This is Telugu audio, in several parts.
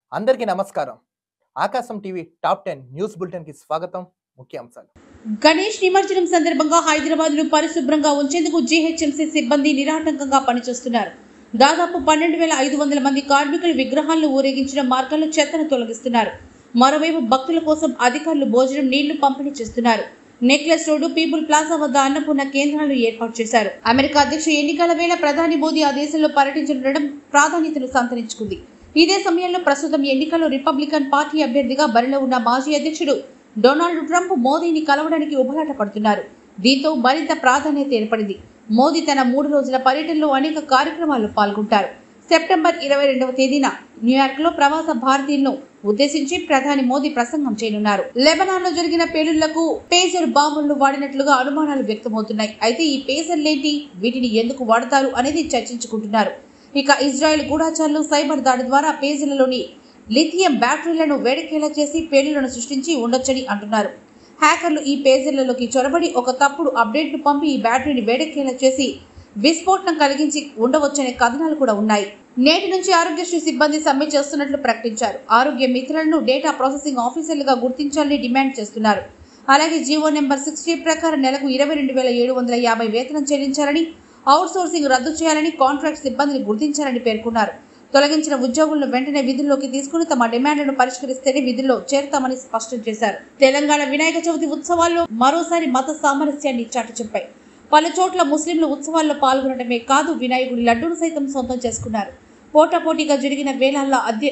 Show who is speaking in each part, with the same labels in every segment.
Speaker 1: అందరికీ నమస్కారం Aakasam TV top ten news bulletin కి స్వాగతం ముఖ్యాంశాలు
Speaker 2: గణేష్ నిమజ్జనం సందర్భంగా హైదరాబాద్ ను పరిశుభ్రంగా ఉంచేందుకు జీహెచ్ఎంసీ సిబ్బంది నిరాటంకంగా పనిచేస్తున్నారు దాదాపు పన్నెండు వేల ఐదు వందల మంది కార్మికులు విగ్రహాలను ఊరేగించిన మార్గాల్లో చెత్తను తొలగిస్తున్నారు మరోవైపు భక్తుల కోసం అధికారులు భోజనం నీళ్లు పంపిణీ చేస్తున్నారు నెక్లెస్ రోడ్డు పీపుల్ ప్లాజా వద్ద అన్నపూర్ణ కేంద్రాలు ఏర్పాటు చేశారు అమెరికా అధ్యక్ష ఎన్నికల వేళ ప్రధాని మోదీ ఆ దేశంలో పర్యటించడం ప్రాధాన్యతను సంతరించుకుంది ఇదే సమయంలో ప్రస్తుతం ఎన్నికల్లో రిపబ్లికన్ పార్టీ అభ్యర్థిగా బరిలో ఉన్న మాజీ అధ్యక్షుడు డొనాల్డ్ ట్రంప్ మోదీని కలవడానికి ఉబలాట పడుతున్నారు దీంతో మరింత ప్రాధాన్యత ఏర్పడింది మోదీ తన మూడు రోజుల పర్యటనలో అనేక కార్యక్రమాల్లో పాల్గొంటారు సెప్టెంబర్ ఇరవై రెండవ తేదీన న్యూయార్క్ లో ప్రవాస భారతీయులను ఉద్దేశించి ప్రధాని మోదీ ప్రసంగం చేయనున్నారు లెబనాన్ లో జరిగిన పేలుళ్లకు పేజర్ బాంబులను వాడినట్లుగా అనుమానాలు వ్యక్తమవుతున్నాయి అయితే ఈ పేజర్లేంటి వీటిని ఎందుకు వాడతారు అనేది చర్చించుకుంటున్నారు ఇక ఇజ్రాయెల్ గూఢాచారులు సైబర్ దాడి ద్వారా పేజీలలోని లిథియం బ్యాటరీలను వేడికేలా చేసి పేలులను సృష్టించి ఉండొచ్చని అంటున్నారు హ్యాకర్లు ఈ పేజీలలోకి చొరబడి ఒక తప్పుడు అప్డేట్ను పంపి ఈ బ్యాటరీని వేడెక్కేలా చేసి విస్ఫోటనం కలిగించి ఉండవచ్చనే కథనాలు కూడా ఉన్నాయి నేటి నుంచి ఆరోగ్యశ్రీ సిబ్బంది సమ్మె చేస్తున్నట్లు ప్రకటించారు ఆరోగ్య మిత్రులను డేటా ప్రాసెసింగ్ ఆఫీసర్లుగా గుర్తించాలని డిమాండ్ చేస్తున్నారు అలాగే జీవో నెంబర్ సిక్స్టీ ప్రకారం నెలకు ఇరవై రెండు వేల ఏడు వందల యాభై వేతనం చెల్లించాలని అవుట్ సోర్సింగ్ రద్దు చేయాలని కాంట్రాక్ట్ సిబ్బందిని గుర్తించాలని పేర్కొన్నారు తొలగించిన ఉద్యోగులను వెంటనే విధుల్లోకి తీసుకుని తమ డిమాండ్లను పరిష్కరిస్తేనే విధుల్లో చేరతామని స్పష్టం చేశారు తెలంగాణ వినాయక చవితి ఉత్సవాల్లో మరోసారి మత సామరస్యాన్ని చాటి చెప్పాయి పలు చోట్ల ముస్లింలు ఉత్సవాల్లో పాల్గొనడమే కాదు వినాయకుడి లడ్డూను సైతం సొంతం చేసుకున్నారు పోటాపోటీగా జరిగిన వేలాల్లో అధ్య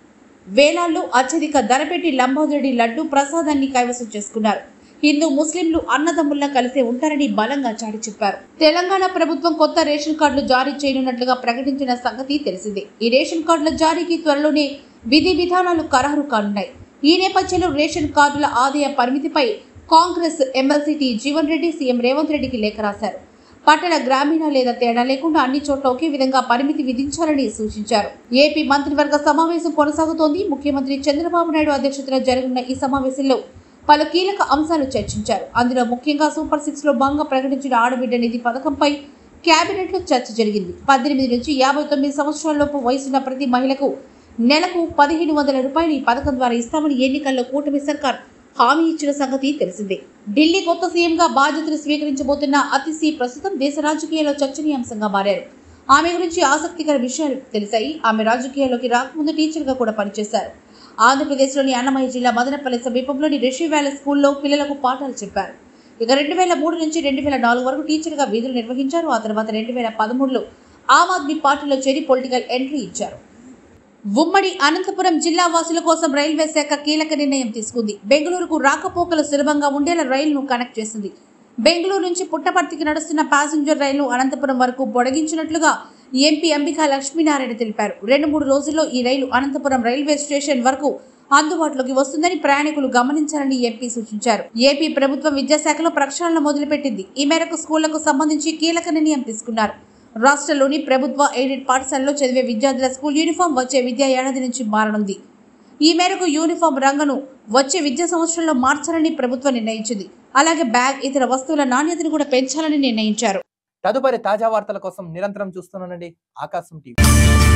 Speaker 2: వేలాల్లో అత్యధిక ధర పెట్టి లంబోదరుడి లడ్డు ప్రసాదాన్ని కైవసం చేసుకున్నారు హిందూ ముస్లింలు అన్నదమ్ముల్లా కలిసే ఉంటారని బలంగా చాటి చెప్పారు తెలంగాణ ప్రభుత్వం కొత్త రేషన్ కార్డులు జారీ చేయనున్నట్లుగా ప్రకటించిన సంగతి తెలిసిందే ఈ రేషన్ కార్డుల జారీకి త్వరలోనే విధి విధానాలు ఖరారు కానున్నాయి ఈ నేపథ్యంలో రేషన్ కార్డుల ఆదాయ పరిమితిపై Congress MLC Jeevan Reddy CM Revanth రెడ్డికి లేఖ రాశారు పట్టణ గ్రామీణ లేదా తేడా లేకుండా అన్ని చోట్ల ఒకే విధంగా పరిమితి విధించాలని సూచించారు ఏపీ మంత్రివర్గ సమావేశం కొనసాగుతోంది ముఖ్యమంత్రి చంద్రబాబు నాయుడు అధ్యక్షతన జరగనున్న ఈ సమావేశంలో పలు కీలక అంశాలు చర్చించారు అందులో ముఖ్యంగా సూపర్ సిక్స్ లో భాగంగా ప్రకటించిన ఆడబిడ్డ నిధి పథకంపై కేబినెట్ లో చర్చ జరిగింది పద్దెనిమిది నుంచి యాభై తొమ్మిది సంవత్సరాలలోపు వయసున్న ప్రతి మహిళకు నెలకు పదిహేను వందల రూపాయలు ఈ పథకం ద్వారా ఇస్తామని ఎన్నికల్లో కూటమి సర్కార్ హామీ ఇచ్చిన సంగతి తెలిసిందే ఢిల్లీ కొత్త సీఎంగా బాధ్యతలు స్వీకరించబోతున్న అతిసి ప్రస్తుతం దేశ రాజకీయాల్లో చర్చనీయాంశంగా మారారు ఆమె గురించి ఆసక్తికర విషయాలు తెలిసాయి ఆమె రాజకీయాల్లోకి రాకముందు టీచర్గా కూడా పనిచేశారు ఆంధ్రప్రదేశ్లోని అన్నమయ్య జిల్లా మదనపల్లి సమీపంలోని రిషి వ్యాలీ స్కూల్లో పిల్లలకు పాఠాలు చెప్పారు ఇక రెండు వేల మూడు నుంచి రెండు వేల నాలుగు వరకు టీచర్గా విధులు నిర్వహించారు ఆ తర్వాత రెండు వేల పదమూడులో ఆమ్ ఆద్మీ పార్టీలో చేరి పొలిటికల్ ఎంట్రీ ఇచ్చారు ఉమ్మడి అనంతపురం జిల్లా వాసుల కోసం రైల్వే శాఖ కీలక నిర్ణయం తీసుకుంది బెంగళూరుకు రాకపోకలు సులభంగా ఉండేలా రైలును కనెక్ట్ చేసింది బెంగళూరు నుంచి పుట్టపర్తికి నడుస్తున్న ప్యాసింజర్ రైలు అనంతపురం వరకు పొడిగించినట్లుగా ఎంపీ అంబికా లక్ష్మీనారాయణ తెలిపారు రెండు మూడు రోజుల్లో ఈ రైలు అనంతపురం రైల్వే స్టేషన్ వరకు అందుబాటులోకి వస్తుందని ప్రయాణికులు గమనించాలని ఎంపీ సూచించారు ఏపీ ప్రభుత్వం విద్యాశాఖలో ప్రక్షాళన మొదలుపెట్టింది ఈ మేరకు స్కూళ్లకు సంబంధించి కీలక నిర్ణయం తీసుకున్నారు రాష్ట్రంలోని ప్రభుత్వ ఎయిడెడ్ పాఠశాలలో చదివే విద్యార్థుల స్కూల్ యూనిఫామ్ వచ్చే విద్యా ఏడాది నుంచి మారనుంది ఈ మేరకు యూనిఫామ్ రంగును వచ్చే విద్యా సంవత్సరంలో మార్చాలని ప్రభుత్వం నిర్ణయించింది అలాగే బ్యాగ్ ఇతర వస్తువుల నాణ్యతను కూడా పెంచాలని నిర్ణయించారు
Speaker 1: తదుపరి తాజా వార్తల కోసం నిరంతరం చూస్తున్నానండి ఆకాశం టీవీ